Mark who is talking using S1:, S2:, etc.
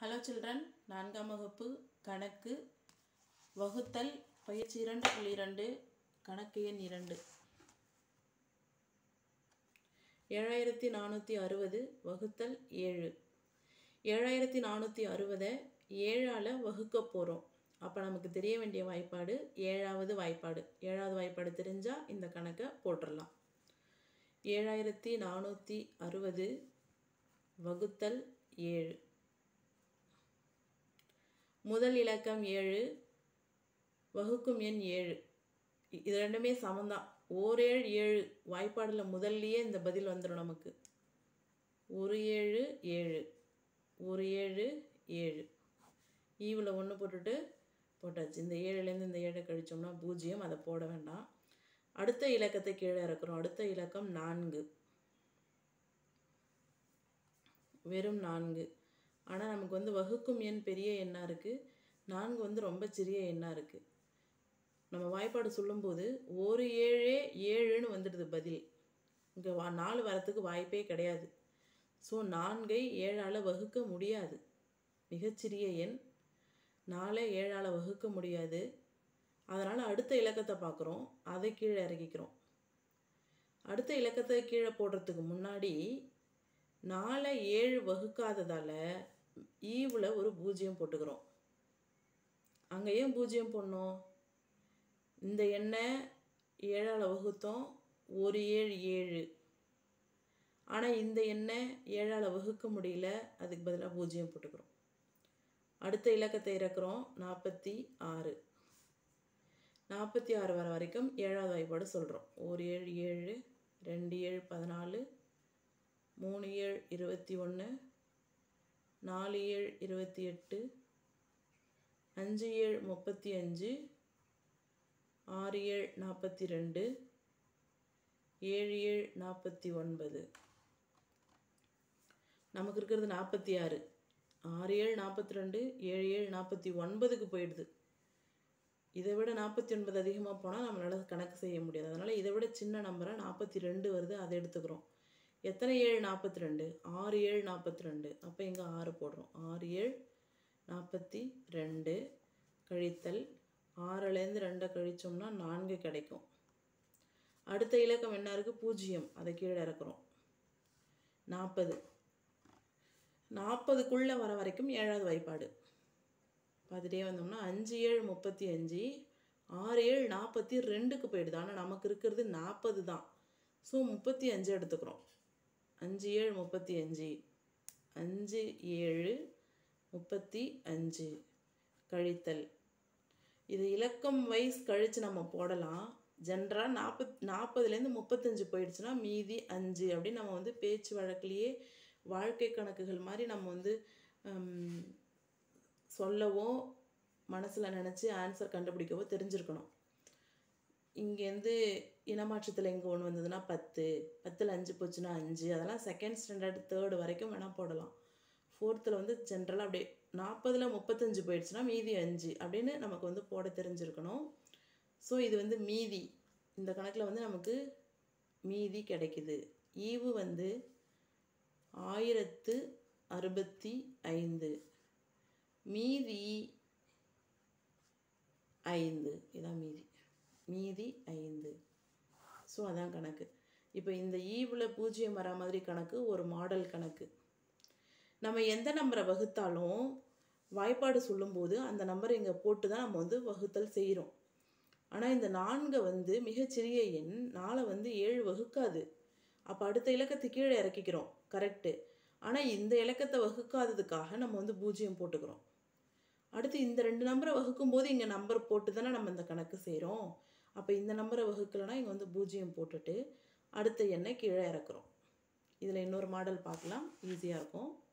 S1: hello children நான்காம் வகுப்பு கணக்கு வகுத்தல் பயிற்சி இரண்டு புள்ளி இரண்டு கணக்கு எண் இரண்டு ஏழாயிரத்தி நானூற்றி அறுபது வகுத்தல் ஏழு ஏழாயிரத்தி நானூற்றி அறுபதை ஏழால் வகுக்க போகிறோம் அப்போ நமக்கு தெரிய வேண்டிய வாய்ப்பாடு ஏழாவது வாய்ப்பாடு ஏழாவது வாய்ப்பாடு தெரிஞ்சால் இந்த கணக்கை போட்டுடலாம் ஏழாயிரத்தி நானூற்றி அறுபது வகுத்தல் ஏழு முதல் இலக்கம் ஏழு வகுக்கும் எண் ஏழு இ- இது ரெண்டுமே சமந்தான் ஓரேழு ஏழு வாய்ப்பாடில் முதல்லையே இந்த பதில் வந்துடும் நமக்கு ஒரு ஏழு ஏழு ஒரு ஏழு ஏழு ஈவில் ஒன்று போட்டுட்டு போட்டாச்சு இந்த ஏழுலேருந்து இந்த ஏழை கழிச்சோம்னா பூஜ்ஜியம் அதை போட வேண்டாம் அடுத்த இலக்கத்தை கீழே இறக்குறோம் அடுத்த இலக்கம் நான்கு வெறும் நான்கு ஆனால் நமக்கு வந்து வகுக்கும் எண் பெரிய எண்ணாக இருக்குது நான்கு வந்து ரொம்ப சிறிய எண்ணாக இருக்குது நம்ம வாய்ப்பாடு சொல்லும்போது ஒரு ஏழே ஏழுன்னு வந்துடுது பதில் இங்கே வா நாலு வரத்துக்கு வாய்ப்பே கிடையாது ஸோ நான்கை ஏழால் வகுக்க முடியாது மிகச்சிறிய எண் நாலை ஏழால் வகுக்க முடியாது அதனால் அடுத்த இலக்கத்தை பார்க்குறோம் அதை கீழே இறக்கிக்கிறோம் அடுத்த இலக்கத்தை கீழே போடுறதுக்கு முன்னாடி நாலை ஏழு வகுக்காததால் ஈவில் ஒரு பூஜ்ஜியம் போட்டுக்கிறோம் அங்கே ஏன் பூஜ்ஜியம் போடணும் இந்த எண்ணை ஏழால் வகுத்தோம் ஒரு ஏழு ஏழு ஆனால் இந்த எண்ணை ஏழால் வகுக்க முடியல அதுக்கு பதிலாக பூஜ்ஜியம் போட்டுக்கிறோம் அடுத்த இலக்கத்தை இறக்குறோம் நாற்பத்தி ஆறு நாற்பத்தி ஆறு வர வரைக்கும் ஏழாவது வாய்ப்பாடு சொல்கிறோம் ஒரு ஏழு ஏழு ரெண்டு ஏழு பதினாலு மூணு ஏழு இருபத்தி ஒன்று நாலு ஏழு இருபத்தி எட்டு அஞ்சு ஏழு முப்பத்தி அஞ்சு ஆறு ஏழு நாற்பத்தி ரெண்டு ஏழு ஏழு நாற்பத்தி ஒன்பது நமக்கு இருக்கிறது நாற்பத்தி ஆறு ஆறு ஏழு நாற்பத்தி ரெண்டு ஏழு ஏழு நாற்பத்தி ஒன்பதுக்கு போயிடுது இதை விட நாற்பத்தி ஒன்பது அதிகமாக போனால் நம்மளால் கணக்கு செய்ய முடியாது அதனால் இதை விட சின்ன நம்பராக நாற்பத்தி ரெண்டு வருது அதை எடுத்துக்கிறோம் எத்தனை ஏழு நாற்பத்தி ரெண்டு ஆறு ஏழு நாற்பத்தி ரெண்டு அப்போ இங்கே ஆறு போடுறோம் ஆறு ஏழு நாற்பத்தி ரெண்டு கழித்தல் ஆறுலேருந்து ரெண்டை கழிச்சோம்னா நான்கு கிடைக்கும் அடுத்த இலக்கம் என்ன இருக்குது பூஜ்ஜியம் அதை கீழே இறக்குறோம் நாற்பது நாற்பதுக்குள்ளே வர வரைக்கும் ஏழாவது வாய்ப்பாடு பார்த்துட்டே வந்தோம்னா அஞ்சு ஏழு முப்பத்தி அஞ்சு ஆறு ஏழு நாற்பத்தி ரெண்டுக்கு போயிடுது ஆனால் நமக்கு இருக்கிறது நாற்பது தான் ஸோ முப்பத்தி அஞ்சு எடுத்துக்கிறோம் அஞ்சு ஏழு முப்பத்தி அஞ்சு அஞ்சு ஏழு முப்பத்தி அஞ்சு கழித்தல் இது இலக்கம் வைஸ் கழித்து நம்ம போடலாம் ஜென்ரலாக நாற்பத் நாற்பதுலேருந்து முப்பத்தஞ்சு போயிடுச்சுன்னா மீதி அஞ்சு அப்படின்னு நம்ம வந்து பேச்சு வழக்கிலேயே வாழ்க்கை கணக்குகள் மாதிரி நம்ம வந்து ஹம், சொல்லவோ மனசில் நினச்சி ஆன்சர் கண்டுபிடிக்கவோ தெரிஞ்சிருக்கணும் இங்கேருந்து இனமாற்றத்தில் இங்கே ஒன்று வந்ததுன்னா பத்து பத்தில் அஞ்சு போச்சுன்னா அஞ்சு அதெல்லாம் செகண்ட் ஸ்டாண்டர்ட் தேர்டு வரைக்கும் வேணால் போடலாம் ஃபோர்த்தில் வந்து ஜென்ரலாக அப்படியே நாற்பதில் முப்பத்தஞ்சு போயிடுச்சுன்னா மீதி அஞ்சு அப்படின்னு நமக்கு வந்து போட தெரிஞ்சிருக்கணும் ஸோ இது வந்து மீதி இந்த கணக்கில் வந்து நமக்கு மீதி கிடைக்குது ஈவு வந்து ஆயிரத்து அறுபத்தி ஐந்து மீதி ஐந்து இதான் மீதி மீதி ஐந்து ஸோ அதான் கணக்கு இப்போ இந்த ஈவில் பூஜ்ஜியம் வர மாதிரி கணக்கு ஒரு மாடல் கணக்கு நம்ம எந்த நம்பரை வகுத்தாலும் வாய்ப்பாடு சொல்லும்போது அந்த நம்பரை இங்கே போட்டு தான் நம்ம வந்து வகுத்தல் செய்கிறோம் ஆனால் இந்த நான்கை வந்து மிகச்சிறிய எண் நாளை வந்து ஏழு வகுக்காது அப்போ அடுத்த இலக்கத்தை கீழே இறக்கிக்கிறோம் கரெக்டு ஆனால் இந்த இலக்கத்தை வகுக்காததுக்காக நம்ம வந்து பூஜ்ஜியம் போட்டுக்கிறோம் அடுத்து இந்த ரெண்டு நம்பரை வகுக்கும்போது இங்கே நம்பர் போட்டு தானே நம்ம இந்த கணக்கு செய்கிறோம் அப்போ இந்த நம்பரை வகுக்கலைன்னா இங்கே வந்து பூஜ்ஜியம் போட்டுட்டு அடுத்த எண்ணை கீழே இறக்குறோம் இதில் இன்னொரு மாடல் பார்க்கலாம் ஈஸியாக இருக்கும்